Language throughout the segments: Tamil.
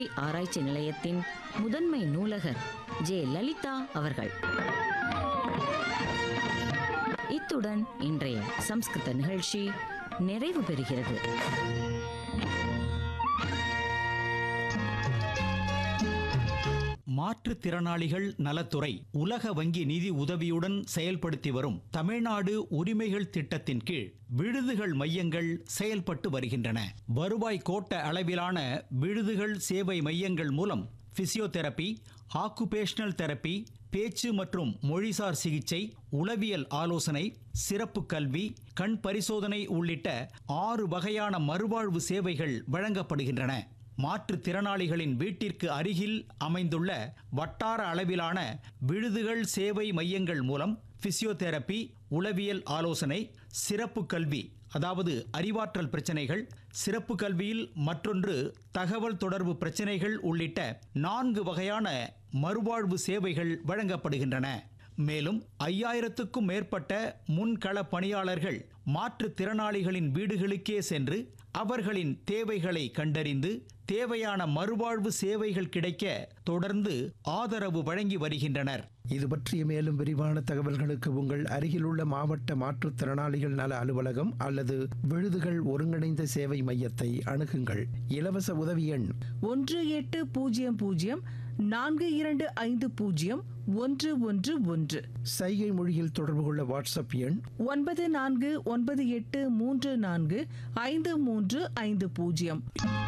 ஆராய்ச்சி நிலையத்தின் முதன்மை நூலகர் ஜே லலிதா அவர்கள் இத்துடன் இன்றைய சம்ஸ்கிருத நிகழ்ச்சி நிறைவு பெறுகிறது மாற்றுத்திறனாளிகள் நலத்துறை உலக வங்கி நிதி உதவியுடன் செயல்படுத்தி வரும் தமிழ்நாடு உரிமைகள் திட்டத்தின் கீழ் விடுதிகள் மையங்கள் செயல்பட்டு வருகின்றன வருவாய் கோட்ட அளவிலான விடுதிகள் சேவை மையங்கள் மூலம் பிசியோதெரபி ஆக்குபேஷனல் தெரப்பி பேச்சு மற்றும் மொழிசார் சிகிச்சை உளவியல் ஆலோசனை சிறப்பு கல்வி கண் பரிசோதனை உள்ளிட்ட ஆறு வகையான மறுவாழ்வு சேவைகள் வழங்கப்படுகின்றன மாற்றுத்திறனாளிகளின் வீட்டிற்கு அருகில் அமைந்துள்ள வட்டார அளவிலான விடுதிகள் சேவை மையங்கள் மூலம் பிசியோதெரபி உளவியல் ஆலோசனை சிறப்பு கல்வி அதாவது அறிவாற்றல் பிரச்சனைகள் சிறப்பு கல்வியில் மற்றொன்று தகவல் தொடர்பு பிரச்சனைகள் உள்ளிட்ட நான்கு வகையான மறுவாழ்வு சேவைகள் வழங்கப்படுகின்றன மேலும் ஐயாயிரத்துக்கும் மேற்பட்ட முன்கள பணியாளர்கள் மாற்றுத்திறனாளிகளின் வீடுகளுக்கே சென்று அவர்களின் தேவைகளை கண்டறிந்து தேவையான மறுவாழ்வு சேவைகள் கிடைக்க தொடர்ந்து ஆதரவு வழங்கி வருகின்றனர் இது பற்றிய மேலும் விரிவான தகவல்களுக்கு உங்கள் அருகிலுள்ள மாவட்ட மாற்றுத்திறனாளிகள் நல அலுவலகம் அல்லது விழுதுகள் ஒருங்கிணைந்த சேவை மையத்தை அணுகுங்கள் இலவச உதவி எண் ஒன்று எட்டு பூஜ்ஜியம் பூஜ்ஜியம் நான்கு இரண்டு ஐந்து பூஜ்ஜியம் ஒன்று ஒன்று ஒன்று சைகை மொழியில் தொடர்பு கொள்ள வாட்ஸ்அப் எண் ஒன்பது நான்கு ஒன்பது எட்டு மூன்று நான்கு ஐந்து மூன்று ஐந்து பூஜ்ஜியம்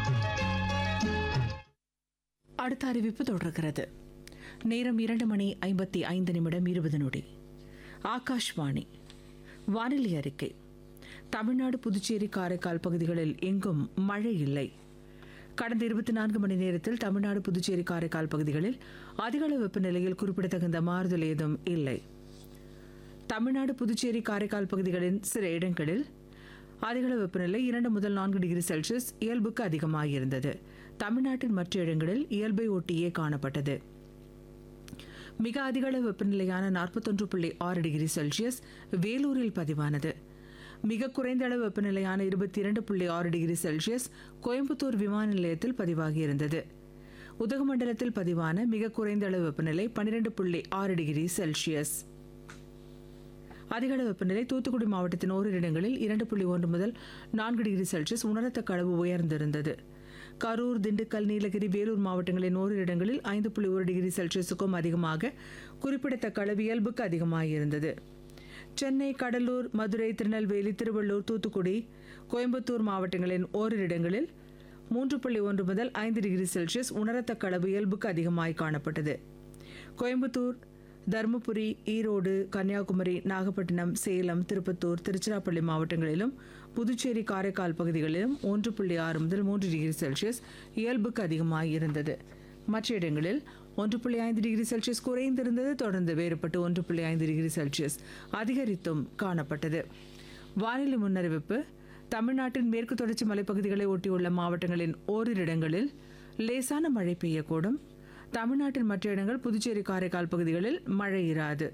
அடுத்த அறிவிப்பு தொடர்கிறது நேரம் இரண்டு மணி ஐம்பத்தி ஐந்து நிமிடம் இருபது நொடி ஆகாஷ்வாணி வானிலை அறிக்கை தமிழ்நாடு புதுச்சேரி காரைக்கால் பகுதிகளில் எங்கும் மழை இல்லை கடந்த இருபத்தி நான்கு மணி நேரத்தில் தமிழ்நாடு புதுச்சேரி காரைக்கால் பகுதிகளில் அதிகளவு வெப்பநிலையில் குறிப்பிடத்தகுந்த மாறுதல் ஏதும் இல்லை தமிழ்நாடு புதுச்சேரி காரைக்கால் பகுதிகளின் சில இடங்களில் அதிகளவு வெப்பநிலை இரண்டு முதல் நான்கு டிகிரி செல்சியஸ் இயல்புக்கு அதிகமாக இருந்தது தமிழ்நாட்டின் மற்ற இடங்களில் இயல்பை ஒட்டியே காணப்பட்டது மிக அதிகளவு வெப்பநிலையான நாற்பத்தொன்று புள்ளி ஆறு டிகிரி செல்சியஸ் வேலூரில் பதிவானது மிக குறைந்த அளவு வெப்பநிலையான இருபத்தி இரண்டு புள்ளி ஆறு டிகிரி செல்சியஸ் கோயம்புத்தூர் விமான நிலையத்தில் பதிவாகியிருந்தது உதகமண்டலத்தில் பதிவான மிக குறைந்த அளவு வெப்பநிலை பன்னிரண்டு புள்ளி ஆறு டிகிரி செல்சியஸ் அதிகளவு வெப்பநிலை தூத்துக்குடி மாவட்டத்தின் ஓரிரு இடங்களில் இரண்டு புள்ளி ஒன்று முதல் நான்கு டிகிரி செல்சியஸ் உணரத்தக்க அளவு உயர்ந்திருந்தது கரூர் திண்டுக்கல் நீலகிரி வேலூர் மாவட்டங்களின் ஓரிரு இடங்களில் ஐந்து புள்ளி ஒரு டிகிரி செல்சியஸுக்கும் அதிகமாக குறிப்பிடத்தக்க அளவு இயல்புக்கு அதிகமாக இருந்தது சென்னை கடலூர் மதுரை திருநெல்வேலி திருவள்ளூர் தூத்துக்குடி கோயம்புத்தூர் மாவட்டங்களின் ஓரிரு இடங்களில் மூன்று புள்ளி ஒன்று முதல் ஐந்து டிகிரி செல்சியஸ் உணரத்தக்க அளவு இயல்புக்கு அதிகமாய் காணப்பட்டது கோயம்புத்தூர் தருமபுரி ஈரோடு கன்னியாகுமரி நாகப்பட்டினம் சேலம் திருப்பத்தூர் திருச்சிராப்பள்ளி மாவட்டங்களிலும் புதுச்சேரி காரைக்கால் பகுதிகளிலும் ஒன்று புள்ளி ஆறு முதல் மூன்று டிகிரி செல்சியஸ் இயல்புக்கு அதிகமாக இருந்தது மற்ற இடங்களில் ஒன்று புள்ளி ஐந்து டிகிரி செல்சியஸ் குறைந்திருந்தது தொடர்ந்து வேறுபட்டு ஒன்று புள்ளி ஐந்து டிகிரி செல்சியஸ் அதிகரித்தும் காணப்பட்டது வானிலை முன்னறிவிப்பு தமிழ்நாட்டின் மேற்கு தொடர்ச்சி மலைப்பகுதிகளை ஒட்டியுள்ள மாவட்டங்களின் ஓரிரு இடங்களில் லேசான மழை பெய்யக்கூடும் தமிழ்நாட்டின் மற்ற இடங்கள் புதுச்சேரி காரைக்கால் பகுதிகளில் மழை இராது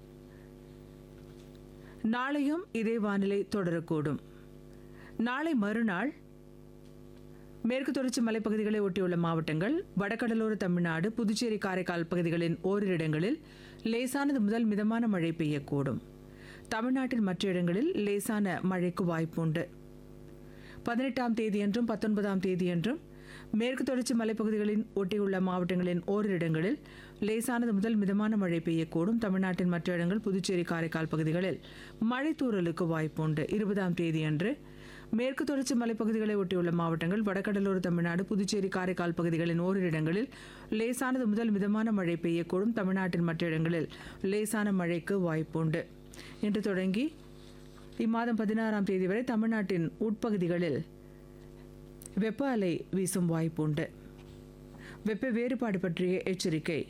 நாளையும் இதே வானிலை தொடரக்கூடும் நாளை மறுநாள் மேற்கு தொடர்ச்சி மலைப்பகுதிகளை ஒட்டியுள்ள மாவட்டங்கள் வடகடலோர தமிழ்நாடு புதுச்சேரி காரைக்கால் பகுதிகளின் ஓரிரு இடங்களில் லேசானது முதல் மிதமான மழை பெய்யக்கூடும் தமிழ்நாட்டின் மற்ற இடங்களில் லேசான மழைக்கு வாய்ப்புண்டு பதினெட்டாம் தேதியன்றும் பத்தொன்பதாம் தேதியன்றும் மேற்கு தொடர்ச்சி மலைப்பகுதிகளின் ஒட்டியுள்ள மாவட்டங்களின் ஓரிரு இடங்களில் லேசானது முதல் மிதமான மழை பெய்யக்கூடும் தமிழ்நாட்டின் மற்ற இடங்கள் புதுச்சேரி காரைக்கால் பகுதிகளில் மழை தூறலுக்கு வாய்ப்புண்டு இருபதாம் தேதியன்று மேற்கு தொடர்ச்சி மலைப்பகுதிகளை ஒட்டியுள்ள மாவட்டங்கள் வடகடலோர தமிழ்நாடு புதுச்சேரி காரைக்கால் பகுதிகளின் ஓரிரு இடங்களில் லேசானது முதல் மிதமான மழை பெய்யக்கூடும் தமிழ்நாட்டின் மற்ற இடங்களில் லேசான மழைக்கு வாய்ப்புண்டு இன்று தொடங்கி இம்மாதம் பதினாறாம் தேதி வரை தமிழ்நாட்டின் உட்பகுதிகளில் வெப்ப அலை வீசும் வாய்ப்புண்டு வெப்ப வேறுபாடு பற்றிய எச்சரிக்கை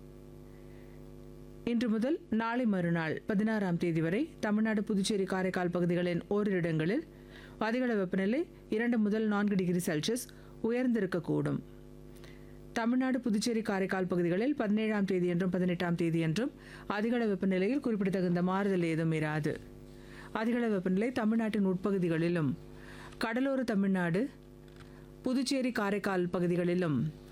இன்று முதல் நாளை மறுநாள் பதினாறாம் தேதி வரை தமிழ்நாடு புதுச்சேரி காரைக்கால் பகுதிகளின் ஓரிரு இடங்களில் அதிகளவு வெப்பநிலை இரண்டு முதல் நான்கு டிகிரி செல்சியஸ் உயர்ந்திருக்கக்கூடும் தமிழ்நாடு புதுச்சேரி காரைக்கால் பகுதிகளில் பதினேழாம் தேதி என்றும் பதினெட்டாம் தேதி என்றும் அதிகளவு வெப்பநிலையில் குறிப்பிடத்தகுந்த மாறுதல் ஏதும் இராது அதிகளவு வெப்பநிலை தமிழ்நாட்டின் உட்பகுதிகளிலும் கடலோர தமிழ்நாடு புதுச்சேரி காரைக்கால் பகுதிகளிலும்